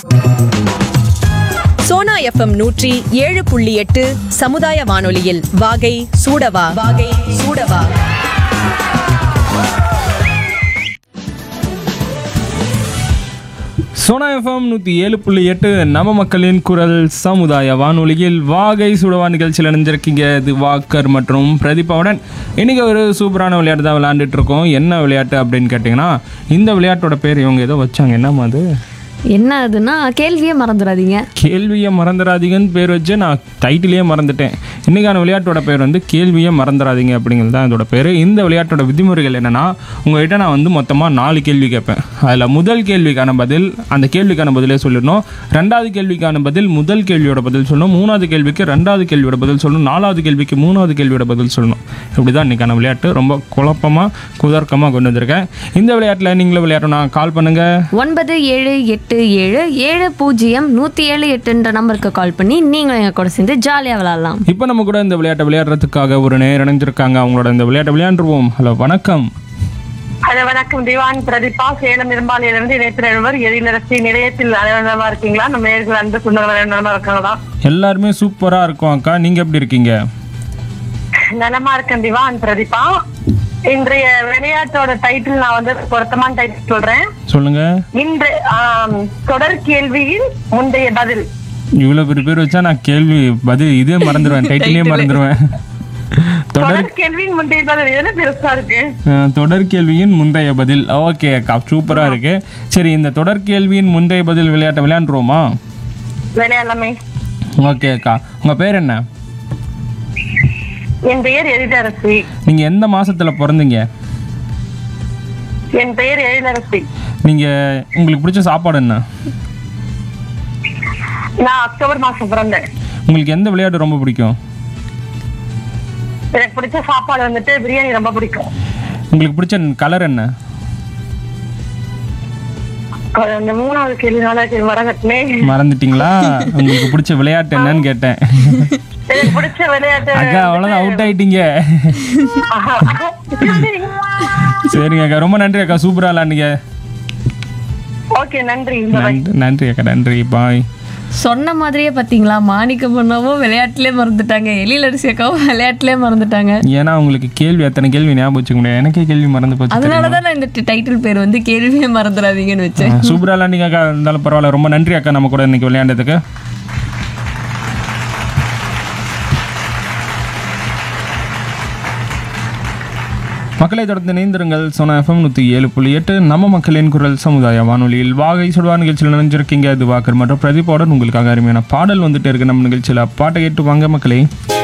Sona FM நூற்றி ஏழு புள்ளி எட்டு சமுதாய வானொலியில் வாகை சூடவா வாகை சூடவா சோனா எஃப்எம் நூற்றி ஏழு புள்ளி எட்டு நம்ம மக்களின் குரல் சமுதாய வானொலியில் வாகை சுடவா நிகழ்ச்சியில் இணைஞ்சிருக்கீங்க இது வாக்கர் மற்றும் பிரதீபாவுடன் இன்றைக்கி ஒரு சூப்பரான விளையாட்டு தான் விளையாண்டுட்டு இருக்கோம் என்ன விளையாட்டு அப்படின்னு கேட்டிங்கன்னா இந்த விளையாட்டோட பேர் இவங்க ஏதோ வச்சாங்க என்னம்மா அது என்ன அதுன்னா கேள்வியே மறந்துடாதீங்க கேள்வியை மறந்துடாதீங்கன்னு பேர் வச்சு நான் டைட்டிலே மறந்துட்டேன் இன்றைக்கான விளையாட்டோட பேர் வந்து கேள்வியை மறந்துடாதீங்க அப்படிங்கிறது தான் இதோட பேர் இந்த விளையாட்டோட விதிமுறைகள் என்னென்னா உங்கள்கிட்ட நான் வந்து மொத்தமாக நாலு கேள்வி கேட்பேன் அதில் முதல் கேள்விக்கான பதில் அந்த கேள்விக்கான பதிலே சொல்லிடணும் ரெண்டாவது கேள்விக்கான பதில் முதல் கேள்வியோட பதில் சொல்லணும் மூணாவது கேள்விக்கு ரெண்டாவது கேள்வியோட பதில் சொல்லணும் நாலாவது கேள்விக்கு மூணாவது கேள்வியோட பதில் சொல்லணும் இப்படி தான் இன்றைக்கான விளையாட்டு ரொம்ப குழப்பமாக குதர்க்கமாக கொண்டு வந்திருக்கேன் இந்த விளையாட்டில் நீங்களும் விளையாடணும் கால் பண்ணுங்கள் ஒன்பது ஏழு எட்டு ஏழு ஏழு பூஜ்ஜியம் நூற்றி ஏழு எட்டுன்ற நம்பருக்கு கால் பண்ணி நீங்களும் எங்கள் கூட சேர்ந்து ஜாலியாக விளாட்லாம் இப்போ நம்ம கூட இந்த விளையாட்டை விளையாடுறதுக்காக ஒரு நேர் இணைஞ்சிருக்காங்க அவங்களோட இந்த விளையாட்டை விளையாண்டுருவோம் ஹலோ வணக்கம் ஹலோ வணக்கம் திவான் பிரதீபா சேலம் இரும்பாலையிலிருந்து இணைப்பு நடுவர் எழிலரசி நிலையத்தில் அலுவலகமா இருக்கீங்களா நம்ம நேர்கள் அன்பு சொந்தங்கள் நலமா இருக்காங்களா எல்லாருமே சூப்பராக இருக்கும் அக்கா நீங்கள் எப்படி இருக்கீங்க நலமா இருக்கேன் திவான் பிரதீபா இன்றைய விளையாட்டோட டைட்டில் நான் வந்து பொருத்தமான டைட்டில் சொல்றேன் சொல்லுங்கள் இன்று ஆம், தொடர் கேள்வியில் முந்தைய பதில் இவ்வளோ பெரிய பேர் வச்சா நான் கேள்வி பதில் இதே மறந்துடுவேன் டைட்டிலே மறந்துடுவேன் தொடர் தொடர் கேள்வியின் முந்தைய பதில் எதுல பெருசா இருக்கு அஹ், தொடர் கேள்வியின் முந்தைய பதில் ஓகே அக்கா சூப்பராக இருக்கு சரி இந்த தொடர் கேள்வியின் முந்தைய பதில் விளையாட்டை விளையாண்டுருவோமா விளையாடலாமே ஓகே அக்கா உங்கள் பேர் என்ன என் பெயர் எழிலரசி நீங்கள் எந்த மாதத்தில் பிறந்தீங்க என் பெயர் எழிலரசி நீங்கள் உங்களுக்கு பிடிச்ச சாப்பாடு என்ன நான் அக்டோபர் மாசம் பிறந்தேன் உங்களுக்கு எந்த விளையாட்டு ரொம்ப பிடிக்கும் எனக்கு பிடிச்ச சாப்பாடு வந்துட்டு பிரியாணி ரொம்ப பிடிக்கும் உங்களுக்கு பிடிச்ச கலர் என்ன அது அந்த மூணாவது கேள்வினால சரி வரகட்டுமே மறந்துட்டீங்களா உங்களுக்கு பிடிச்ச விளையாட்டு என்னன்னு கேட்டேன் எனக்கு பிடிச்ச விளையாட்டு அக்கா அவ்வளோதான் அவுட் ஆயிட்டீங்க சரிங்க அக்கா ரொம்ப நன்றி அக்கா சூப்பரா விளாண்டுங்க ஓகே நன்றி நன்றி நன்றி அக்கா நன்றி பாய் சொன்ன மாதிரியே பார்த்தீங்களா மாணிக்க பண்ணவும் விளையாட்டுலேயே மறந்துட்டாங்க எழிலரசி அக்காவும் விளையாட்டுலேயே மறந்துட்டாங்க ஏன்னா உங்களுக்கு கேள்வி எத்தனை கேள்வி ஞாபகம் வச்சுக்க முடியாது எனக்கே கேள்வி மறந்து போச்சு அதனால தான் நான் இந்த டைட்டில் பேர் வந்து கேள்வியே மறந்துடாதீங்கன்னு வச்சேன் தெரியுமா? சூப்பரா விளாண்டிங்க அக்கா இருந்தாலும் பரவாயில்ல ரொம்ப நன்றி அக்கா நம்ம கூட இன்னைக்கு விளையாண்டதுக்கு மக்களை தொடர்ந்து இணைந்திருங்கள் சொன்ன எஃப்எம் நூற்றி ஏழு புள்ளி எட்டு நம்ம மக்களின் குரல் சமுதாய வானொலியில் வாகை சுடுவா நிகழ்ச்சியில் நினைஞ்சிருக்கீங்க அது வாக்கர் மற்றும் பிரதீபோடன் உங்களுக்காக அருமையான பாடல் வந்துட்டு இருக்கு நம்ம நிகழ்ச்சியில் பாட்டை கேட்டு வாங்க மக்களே